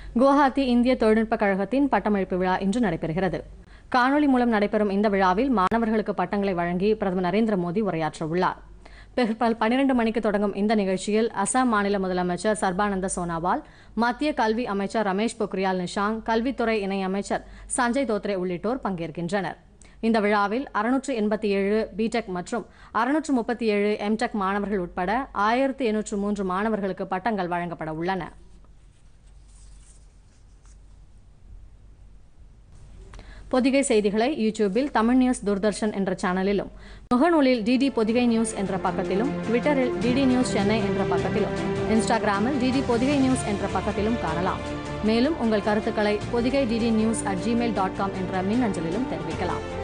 குவஹாத்தி இந்திய தொழில்நுட்பக் கழகத்தின் பட்டமளிப்பு விழா இன்று நடைபெறுகிறது காணொலி மூலம் நடைபெறும் இந்த விழாவில் மாணவர்களுக்கு பட்டங்களை வழங்கி பிரதமர் நரேந்திர மோடி உரையாற்ற உள்ளார் பிற்பகல் பன்னிரண்டு மணிக்கு தொடங்கும் இந்த நிகழ்ச்சியில் அசாம் மாநில முதலமைச்சர் சர்பானந்த சோனாவால் மத்திய கல்வி அமைச்சர் ரமேஷ் பொக்ரியால் நிஷாங்க் கல்வித்துறை இணையமைச்சர் சஞ்சய் தோத்ரே உள்ளிட்டோர் பங்கேற்கின்றனர் இந்த விழாவில் அறுநூற்று எண்பத்தி ஏழு பிடெக் மற்றும் அறுநூற்று முப்பத்தி ஏழு எம்டெக் மாணவர்கள் உட்பட ஆயிரத்து எண்ணூற்று மூன்று மாணவர்களுக்கு பட்டங்கள் வழங்கப்பட உள்ளன பொதிகை செய்திகளை யூடியூபில் தமிழ் நியூஸ் தூர்தர்ஷன் என்ற சேனலிலும் முகநூலில் டிடி பொதிகை நியூஸ் என்ற பக்கத்திலும் ட்விட்டரில் டிடி நியூஸ் சென்னை என்ற பக்கத்திலும் இன்ஸ்டாகிராமில் டிடி பொதிகை நியூஸ் என்ற பக்கத்திலும் காணலாம் மேலும் உங்கள் கருத்துக்களை Podhigai DD news at Gmail dot com என்ற மின்னஞ்சலிலும் தெரிவிக்கலாம்